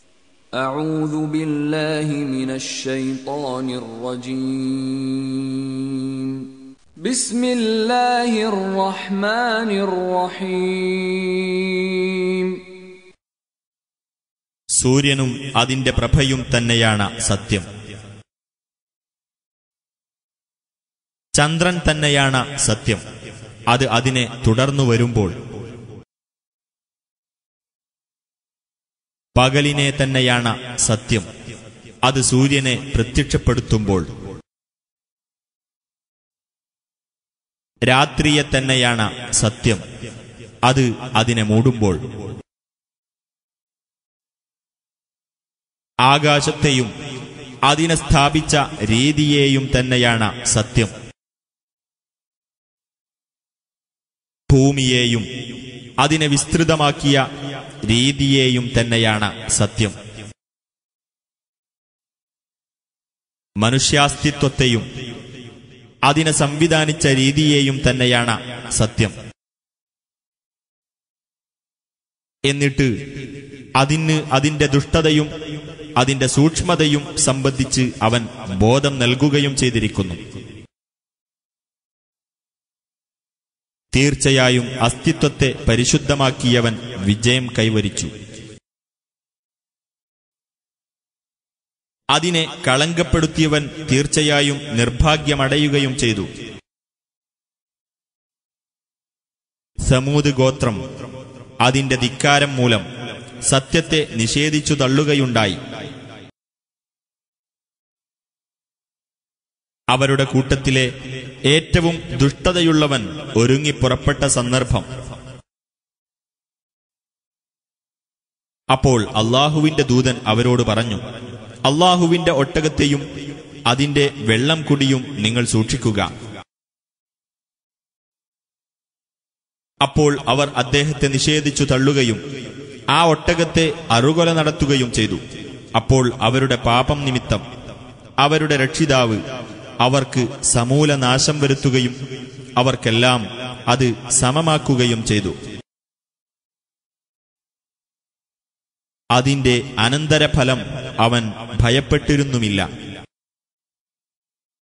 أعوذ بالله من الشيطان الرجيم بسم الله الرحمن الرحيم സൂര്യനും അതിന്റെ പ്രഭയും തന്നെയാണ് സത്യം ചന്ദ്രൻ തന്നെയാണ് സത്യം അത് അതിനെ തുടർന്നു വരുമ്പോൾ പകലിനെ തന്നെയാണ് സത്യം അത് സൂര്യനെ പ്രത്യക്ഷപ്പെടുത്തുമ്പോൾ രാത്രിയെ തന്നെയാണ് സത്യം അത് അതിനെ മൂടുമ്പോൾ ആകാശത്തെയും അതിനെ സ്ഥാപിച്ച രീതിയെയും തന്നെയാണ് സത്യം ഭൂമിയെയും അതിനെ വിസ്തൃതമാക്കിയ രീതിയെയും തന്നെയാണ് സത്യം മനുഷ്യാസ്തിത്വത്തെയും അതിനെ സംവിധാനിച്ച രീതിയെയും തന്നെയാണ് സത്യം എന്നിട്ട് അതിന് അതിന്റെ ദുഷ്ടതയും അതിന്റെ സൂക്ഷ്മതയും സംബന്ധിച്ച് അവൻ ബോധം നൽകുകയും ചെയ്തിരിക്കുന്നു തീർച്ചയായും അസ്തിത്വത്തെ പരിശുദ്ധമാക്കിയവൻ വിജയം കൈവരിച്ചു അതിനെ കളങ്കപ്പെടുത്തിയവൻ തീർച്ചയായും നിർഭാഗ്യമടയുകയും ചെയ്തു സമൂത് ഗോത്രം അതിന്റെ ധിക്കാരം മൂലം സത്യത്തെ നിഷേധിച്ചു തള്ളുകയുണ്ടായി അവരുടെ കൂട്ടത്തിലെ ഏറ്റവും ദുഷ്ടതയുള്ളവൻ ഒരുങ്ങി പുറപ്പെട്ട സന്ദർഭം അപ്പോൾ അള്ളാഹുവിന്റെ ദൂതൻ അവരോട് പറഞ്ഞു അള്ളാഹുവിന്റെ ഒട്ടകത്തെയും അതിന്റെ വെള്ളം കുടിയും നിങ്ങൾ സൂക്ഷിക്കുക അപ്പോൾ അവർ അദ്ദേഹത്തെ നിഷേധിച്ചു തള്ളുകയും ആ ഒട്ടകത്തെ അറുകൊല നടത്തുകയും ചെയ്തു അപ്പോൾ അവരുടെ പാപം നിമിത്തം അവരുടെ രക്ഷിതാവ് അവർക്ക് സമൂല നാശം വരുത്തുകയും അവർക്കെല്ലാം അത് സമമാക്കുകയും ചെയ്തു അതിന്റെ അനന്തരഫലം അവൻ ഭയപ്പെട്ടിരുന്നുമില്ല